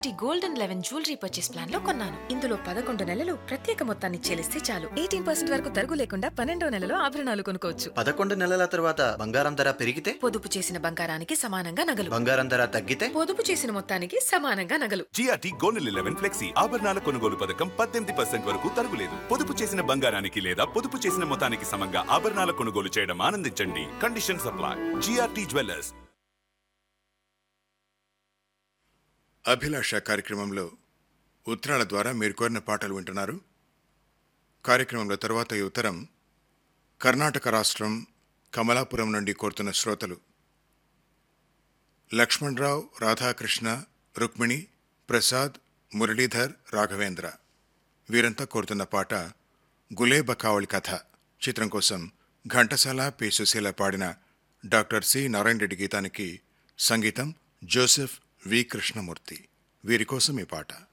the golden eleven jewellery purchase plan లో కొన్నాను ఇందులో పదకొండు నెలలు ప్రత్యేక మొత్తాన్ని చెల్లిస్తే చాలు ఎయిటీన్ పర్సెంట్ వరకు తరుగు లేకుండా పన్నెండో నెలలో ఆభరణాలు కొనుక్కోవచ్చు పదకొండు నెలల తర్వాత బంగారం ధర పెరిగితే పొదుపు చేసిన బంగారానికి సమానంగా నగలు బంగారం ధర తగ్గితే పొదుపు చేసిన మొత్తానికి సమానంగా నగలు జిఆర్టీ గోనెల్ ఎలెవెన్ ఫ్లెక్సీ ఆభరణాల కొనుగోలు పథకం పద్దెనిమిది పర్సెంట్ వరకు తరుగులేదు పొదుపు చేసిన బంగారానికి లేదా పొదుపు చేసిన మొత్తానికి సమంగా ఆభరణాల కొనుగోలు చేయడం ఆనందించండి condition supply GRT jewellers Abhilasha కార్యక్రమంలో ఉత్తరాల ద్వారా మీరు కోరిన పాటలు వింటున్నారు కార్యక్రమంలో తర్వాత ఈ ఉత్తరం కర్ణాటక రాష్ట్రం కమలాపురం నుండి కోరుతున్న శ్రోతలు లక్ష్మణరావు రాధాకృష్ణ రుక్మిణి ప్రసాద్ మురళీధర్ రాఘవేంద్ర వీరంతా కోరుతున్న పాట గులేబ కావళి కథ చిత్రం కోసం ఘంటసాల పి సుశీల పాడిన డాక్టర్ సి నారాయణ రెడ్డి గీతానికి సంగీతం జోసెఫ్ వి కృష్ణమూర్తి వీరి కోసం ఈ పాట